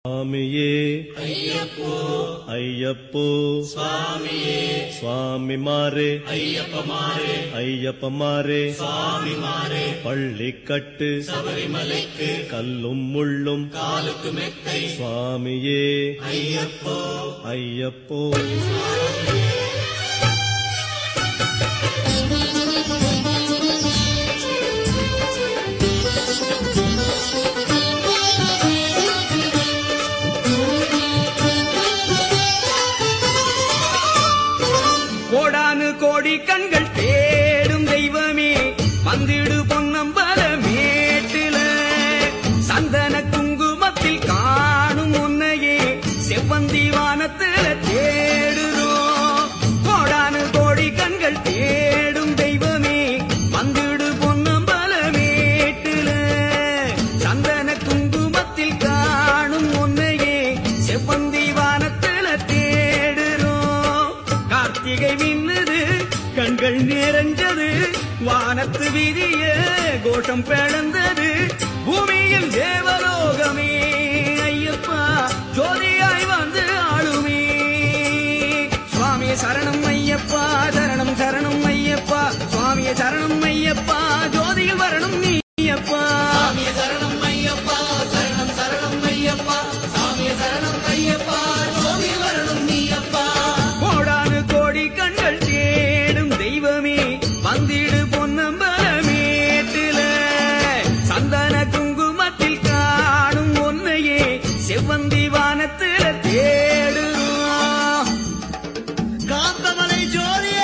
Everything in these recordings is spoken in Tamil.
சுவாமியே ஐயப்போ ஐயப்போ சுவாமியே சுவாமிமாரே ஐயப்பமாரே ஐயப்பமாரே சுவாமிமாரே பள்ளிக்கட்டு சபரிமலைக்கு கல்லும் முள்ளும் காலுக்கு மெத்தை சுவாமியே ஐயப்போ ஐயப்போ கோடானு கோடி கண்கள் தேடும் தெய்வமே வந்திடு பொன்னம்பல மேட்டுல சந்தன குங்குமத்தில் காணும் உன்னையே செவ்வந்தி வானத்துல தேடுறோம் கோடானு கோடி கண்கள் தேடும் தெய்வமே வந்திடு பொன்னம்பல மேட்டுல சந்தன குங்குமத்தில் காணும் உன்னையே செவ்வந்தி வானத்துல தேடுறோம் கார்த்திகை மின்னுது கண்கள் நிறைஞ்சது வானத்து விதிய கோஷம் பிளந்தது பூமியில் தேவலோகமே ஐயப்பா ஜோதியாய் வந்து ஆளுமே சுவாமிய சரணம் ஐயப்பா சரணம் சரணம் ஐயப்பா சுவாமிய சரணம் ஐயப்பா ஜோதியில் வரணும் நீ ஐயப்பா சரணம் ஐயப்பா சரணம் சரணம் ஐயப்பா சாமிய சரணம் ஐயப்பா ஜோதியில் வரணும் நீ அப்பா கோடானு கோடி கண்கள் தேடும் தெய்வமே வந்திடு பொன்னம்பலமேட்டில சந்தன குங்குமத்தில் காணும் ஒன்னையே செவ்வந்தி வானத்துல தேடுறோம் காந்தமலை ஜோதியே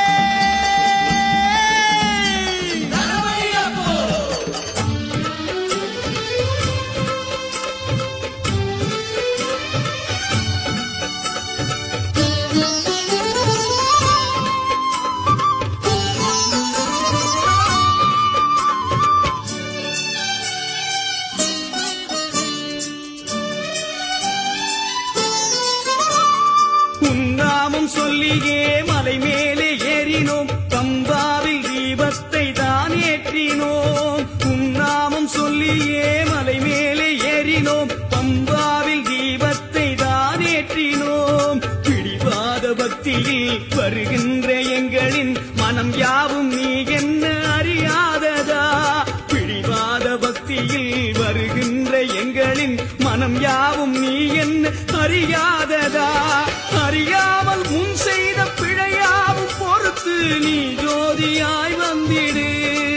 உன்னாமம் சொல்லியே மலை மேலே ஏறினோம் பம்பாவில் தீபத்தை தான் ஏற்றினோம் உன்னாமம் சொல்லியே மலை மேலே ஏறினோம் பம்பாவில் தீபத்தை தான் ஏற்றினோம் பிடிவாத பக்தியில் வருகின்ற எங்களின் மனம் யாவும் நீ என்ன அறியாததா பிடிவாத பக்தியில் வருகின்ற எங்களின் மனம் யாவும் நீ என்ன அறியாததா அறியாமல் முன் செய்த பிழையாவும் பொறுத்து நீ ஜோதியாய் வந்திடு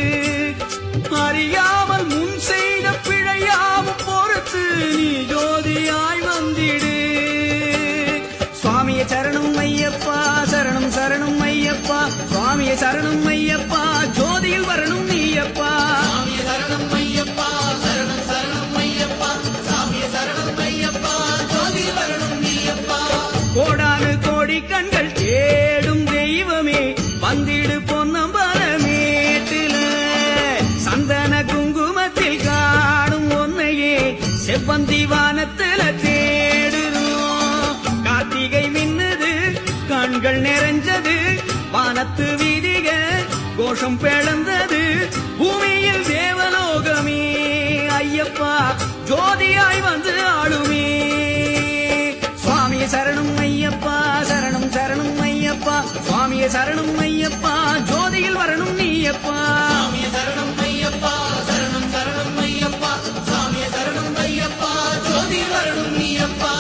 அறியாமல் முன் செய்த பிழையாவும் பொறுத்து நீ ஜோதியாய் வந்திடு சுவாமிய சரணம் ஐயப்பா சரணம் சரணம் ஐயப்பா சுவாமிய சரணம் ஐயப்பா ஜோதியில் வரணும் நீயப்பா சரணம் ஐயப்பா சரணம் சரணம் ஐயப்பா சாமிய சரணம் ஐயப்பா ஜோதியில் வரணும் நீயப்பா கோடானு கோடி கண்கள் தேடும் தெய்வமே வந்திடு பொன்னம்பலமேட்டில சந்தன குங்குமத்தில் காணும் ஒன்னையே செவ்வந்தி வானத்துல தேடுறோம் கார்த்திகை மின்னுது கண்கள் நிறைஞ்சது வானத்து வீதிக கோஷம் பிளந்தது பூமியில் தேவலோகமே ஐயப்பா ஜோதியாய் வந்து ஆளுமே சுவாமிய சரணம் ஐயப்பா சரணம் சரணம் ஐயப்பா சுவாமிய சரணம் ஐயப்பா ஜோதியில் வரணும் நீயப்பா சரணம் ஐயப்பா சரணம் சரணம் ஐயப்பா சுவாமிய சரணம் ஐயப்பா ஜோதியில் வரணும் நீயப்பா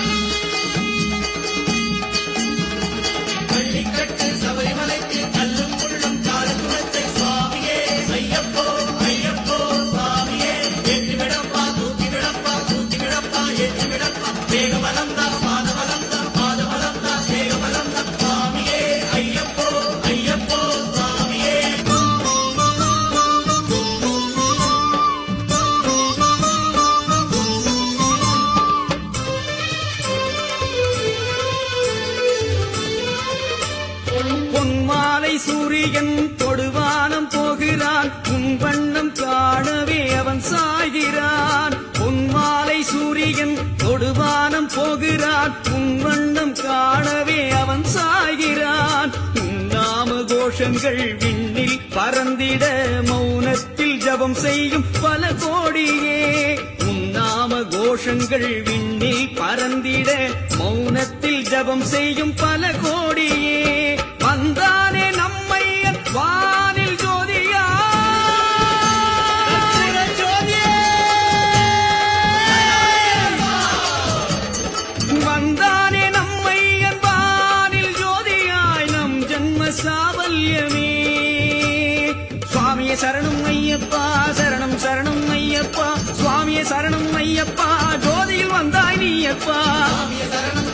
பள்ளிக்கட்டு சபரிமலைக்கு கல்லும் முள்ளும் காலத்துவத்தை சுவாமியே ஐயப்போ ஐயப்போ சுவாமியே ஏற்றி விடப்பா தூக்கி விடப்பா தூக்கி விடப்பா ஏற்றி விடப்பா வேக வளர்ந்தா பாத வளர்ந்தா பாத வளர்ந்தா வேக வளர்ந்தா சுவாமியே ஐயப்போ ஐயப்போ சுவாமியே பொன்மாலை சூரியன் தொடுவானம் போகிறான் உன் வண்ணம் காணவே அவன் சாய்கிறான் பொன்மாலை சூரியன் தொடுவானம் போகிறான் உன் வண்ணம் காணவே அவன் சாய்கிறான் உன் நாம கோஷங்கள் விண்ணில் பறந்திட மௌனத்தில் ஜபம் செய்யும் பல கோடியே உன் நாம கோஷங்கள் விண்ணில் வந்திட மௌனத்தில் ஜபம் செய்யும் பல கோடியே வந்தானே நம்மையன் வானில் ஜோதியா கற்பூர ஜோதியே வந்தானே நம்மை அன்பானில் ஜோதியாய் நம் ஜன்ம சாவல்யமே சுவாமியே சரணம் ஐயப்பா சரணம் சரணம் ஐயப்பா சுவாமியே சரணம் ஐயப்பா ஜோதியில் வந்தாய் நீயப்பா சரணம்